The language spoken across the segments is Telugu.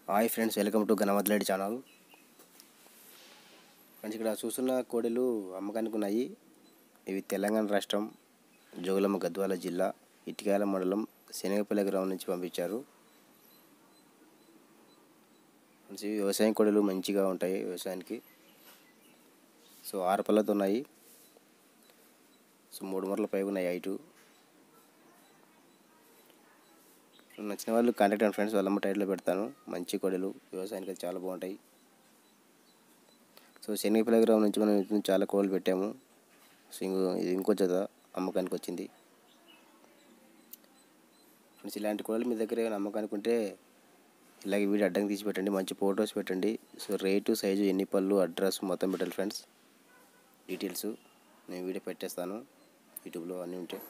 హాయ్ ఫ్రెండ్స్ వెల్కమ్ టు గణమద్లేడి ఛానల్ ఫ్రెండ్స్ ఇక్కడ చూస్తున్న కోడెలు అమ్మకానికి ఉన్నాయి ఇవి తెలంగాణ రాష్ట్రం జోగులమ్మ గద్వాల జిల్లా ఇటికాయల మండలం శనగపల్లి గ్రామం నుంచి పంపించారు ఫ్రెండ్స్ ఇవి వ్యవసాయం కోడెలు మంచిగా ఉంటాయి వ్యవసాయానికి సో ఆరు పళ్ళతో ఉన్నాయి సో మూడు మూరల పైగా ఉన్నాయి హైటు నచ్చిన వాళ్ళు కాంటాక్ట్ అండ్ ఫ్రెండ్స్ వాళ్ళమ్మ టైట్లో పెడతాను మంచి కొడలు వ్యవసాయానికి అది చాలా బాగుంటాయి సో శనగపల్లి గ్రామం నుంచి మనం ఇటు నుంచి చాలా కోడలు పెట్టాము సో ఇంకో ఇది ఇంకో జత అమ్మకానికి వచ్చింది ఫ్రెండ్స్ ఇలాంటి కోడలు మీ దగ్గర ఏమైనా అమ్మకానికి ఉంటే ఇలాగే వీడియో అడ్డంకి తీసి పెట్టండి మంచి ఫొటోస్ పెట్టండి సో రేటు సైజు ఎన్ని పళ్ళు అడ్రస్ మొత్తం పెట్టాలి ఫ్రెండ్స్ డీటెయిల్స్ నేను వీడియో పెట్టేస్తాను యూట్యూబ్లో అన్నీ ఉంటాయి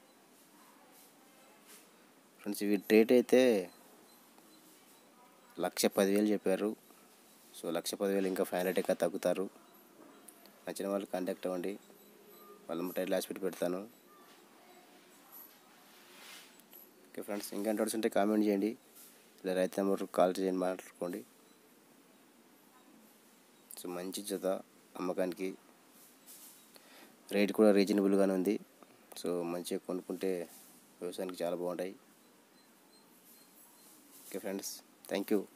ఫ్రెండ్స్ ఇవి రేట్ అయితే లక్ష పదివేలు చెప్పారు సో లక్ష పదివేలు ఇంకా ఫైవ్ హండ్రెడ్ ఇంకా తగ్గుతారు నచ్చిన వాళ్ళు కాంటాక్ట్ అవ్వండి వాళ్ళ టైల్ హాస్పిటల్ పెడతాను ఓకే ఫ్రెండ్స్ ఇంకా డౌట్స్ ఉంటే కామెంట్ చేయండి ఇలా రైతు నెంబర్ కాల్ చేయండి మాట్లాడుకోండి సో మంచి జత అమ్మకానికి రేట్ కూడా రీజనబుల్గానే ఉంది సో మంచిగా కొనుక్కుంటే వ్యవసాయానికి చాలా బాగుంటాయి ఓకే ఫ్రెండ్స్ థ్యాంక్ యూ